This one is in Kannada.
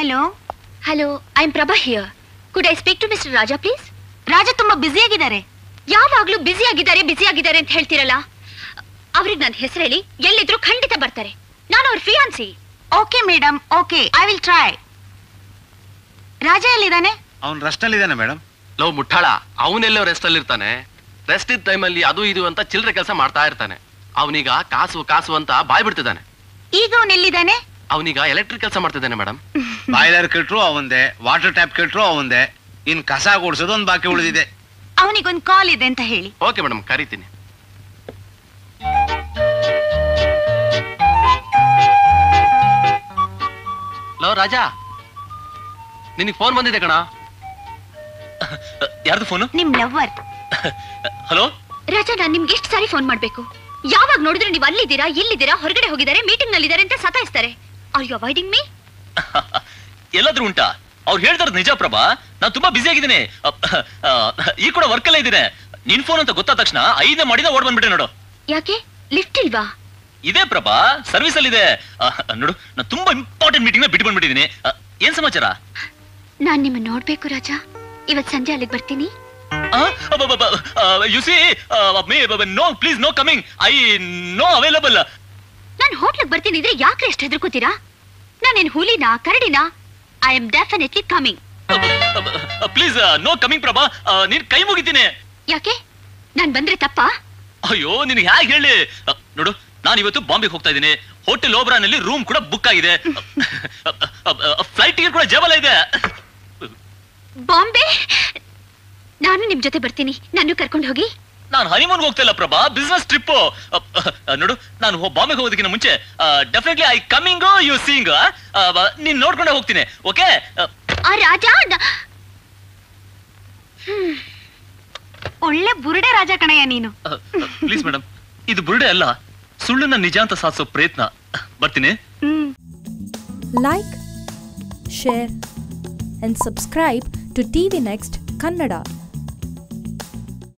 Hello hello I am Prabha here could I speak to mister Raja please Raja ತುಂಬಾ ಬ್ಯುಸಿ ಆಗಿದ್ದಾರೆ ಯಾವಾಗ್ಲೂ ಬ್ಯುಸಿ ಆಗಿದ್ದಾರೆ ಬ್ಯುಸಿ ಆಗಿದ್ದಾರೆ ಅಂತ ಹೇಳ್ತಿರಲ್ಲ ಅವ್ರಿಗೆ ನನ್ನ ಹೆಸರು ಹೇಳಿ ಎಲ್ಲಿದ್ರು ಖಂಡಿತ ಬರ್ತಾರೆ ನಾನು ಅವ್ರ fiancee okay madam okay I will try Raja ಎಲ್ಲಿದ್ದಾನೆ ಅವ್ನ್ ರಸ್ಟಲ್ಲಿದ್ದಾನೆ ಮೇಡಮ್ ಲವ್ ಮುಟ್ಟಾಳ ಅವನೆಲ್ಲೋ ರೆಸ್ಟ್ ಅಲ್ಲಿ ಇರ್ತಾನೆ ರೆಸ್ಟ್ ಇದ್ದ ಟೈಮಲ್ಲಿ ಅದು ಇದು ಅಂತ ಚಿಲ್ಲರೆ ಕೆಲಸ ಮಾಡ್ತಾ ಇರ್ತಾನೆ ಅವನೀಗ ಕಾಸು ಕಾಸು ಅಂತ ಬಾಯ್ ಬಿಡ್ತಿದ್ದಾನೆ ಈಗ ಅವನ್ ಎಲ್ಲಿದ್ದಾನೆ ಅವನೀಗ ಎಲೆಕ್ಟ್ರಿಕ್ ಕೆಲಸ ಮಾಡ್ತಿದ್ದಾನೆ ಮೇಡಮ್ ಬಾಯ್ಲರ್ ಕೆಟ್ರು ಅವಂದೆ ವಾಟರ್ ಟ್ಯಾಪ್ ಕೆಟ್ರು ಅವಂದೆ ಇನ್ ಕಸ ಗುಡ್ಸೋದು ಒಂದ್ ಬಾಕಿ ಉಳಿದಿದೆ ಅವನಿಗೊಂದು ಕಾಲ್ ಇದೆ ಅಂತ ಹೇಳಿ ಓಕೆ ಮೇಡಮ್ ಕರಿತೀನಿ ಲೋ ರಾಜಾ ನಿನಗೆ ಫೋನ್ ಬಂದಿದೆ ಕಣ ಯಾರ್ದು ಫೋನು ನಿಮ್ ಲವ್ವರ್ ಹಲೋ ರಾಜಾ ನಾನ್ ನಿಮ್ಗೆ ಎಷ್ಟು ಸಾರಿ ಫೋನ್ ಮಾಡ್ಬೇಕು ಯಾವಾಗ ನೋಡಿದ್ರು ನೀವು ಅಲ್ಲಿದ್ದೀರಾ ಇಲ್ಲಿದ್ದೀರಾ ಹೊರಗಡೆ ಹೋಗಿದ್ದಾರೆ ಮೀಟಿಂಗ್ ನಲ್ಲಿದ್ದಾರೆ ಅಂತ ಸತಾಯಿಸ್ತಾರೆ ಆರ್ ಯು ಅವಾಯ್ಡಿಂಗ್ ಮೀ ಎಲ್ಲಾದ್ರೂ ಉಂಟಾ ಅವ್ರು ಹೇಳ್ತಾರ ನಿಜ ಪ್ರಭಾ ನಾನು ತುಂಬಾ ಬಿಸಿ ಆಗಿದ್ದೀನಿ ಅಪ್- ಆ, ಈ ಕೂಡ ವರ್ಕ್ ಅಲ್ಲೇ ಇದ್ದೀನಿ ನಿನ್ ಫೋನ್ ಅಂತ ಗೊತ್ತಾದ ತಕ್ಷಣ ಐದೇ ಮಾಡಿದ ಓಡ್ ಬಂದ್ಬಿಟ್ಟೆ ನೋಡು ಯಾಕೆ ಲಿಫ್ಟ್ ಇಲ್ವಾ ಇದೇ ಪ್ರಭಾ ಸರ್ವಿಸ್ ಅಲ್ಲಿ ಇದೆ ಆ, ನೋಡು ನಾನು ತುಂಬಾ ಇಂಪಾರ್ಟೆಂಟ್ ಮೀಟಿಂಗ್ ಬಿಟ್ಟು ಬಂದ್ಬಿಟ್ಟಿದ್ದೀನಿ ಆ, ಏನ್ ಸಮಾಚಾರ ನಾನ್ ನಿಮ್ಮ ನೋಡ್ಬೇಕು ರಾಜಾ ಇವತ್ ಸಂಜೆ ಅಲ್ಲಿಗೆ ಬರ್ತೀನಿ you see no please no coming I no available ನಾನ್ ಹೋಟ್ಲಿಗೆ ಬರ್ತೀನಿ ಇದ್ರೆ ಯಾಕೆ ಎಷ್ಟು ಹೆದರ್ಕೋತೀರಾ ನಾನೇನ್ ಹುಲಿನಾ ಕರಡಿನಾ I am definitely coming please no coming Prabha ಆ, ನೀನ್ ಕೈ ಮುಗಿತೀನಿ ಯಾಕೆ ನಾನ್ ಬಂದ್ರೆ ತಪ್ಪಾ ಅಯ್ಯೋ ನಿನ್ಗೆ ಹೇಗೆ ಹೇಳಿ ಅ, ನೋಡು ನಾನು ಇವತ್ತು ಬಾಂಬೆಗೆ ಹೋಗ್ತಾ ಇದ್ದೀನಿ ಹೋಟೆಲ್ ಓಬ್ರಾನಲ್ಲಿ ರೂಮ್ ಕೂಡ ಬುಕ್ ಆಗಿದೆ ಫ್ಲೈಟ್ ಟಿಕೆಟ್ ಕೂಡ ಜೇಬಲ್ಲ ಇದೆ ಬಾಂಬೆ ನಾನು ನಿಮ್ ಜೊತೆ ಬರ್ತೀನಿ ನಾನು ಕರ್ಕೊಂಡು ಹೋಗಿ ನಾನು ಹನಿಮೂನ್ ಹೋಗ್ತಾ ಇಲ್ಲ ಪ್ರಭಾ ಬಿಸ್ನೆಸ್ ಟ್ರಿಪ್ ನೋಡು ನಾನು ಹೋ- ಬಾಂಬೆಗೆ ಹೋಗೋದಕ್ಕಿಂತ ಮುಂಚೆ definitely I coming you seeing ನೀನ್ ನೋಡ್ಕೊಂಡೆ ಹೋಗ್ತೀನಿ ಓಕೆ ಆ ರಾಜ ನ- ಒಳ್ಳೆ ಬುರುಡೆ ರಾಜ ಕಣಯ್ಯ ನೀನು ಪ್ಲೀಸ್ ಮೇಡಮ್ ಇದು ಬುರುಡೆ ಅಲ್ಲ ಸುಳ್ಳನ್ನ ನಿಜ ಅಂತ ಸಾಧಿಸೋ ಪ್ರಯತ್ನ ಬರ್ತೀನಿ ಹ್ಮ್ like, share, and subscribe to TV Next Kannada.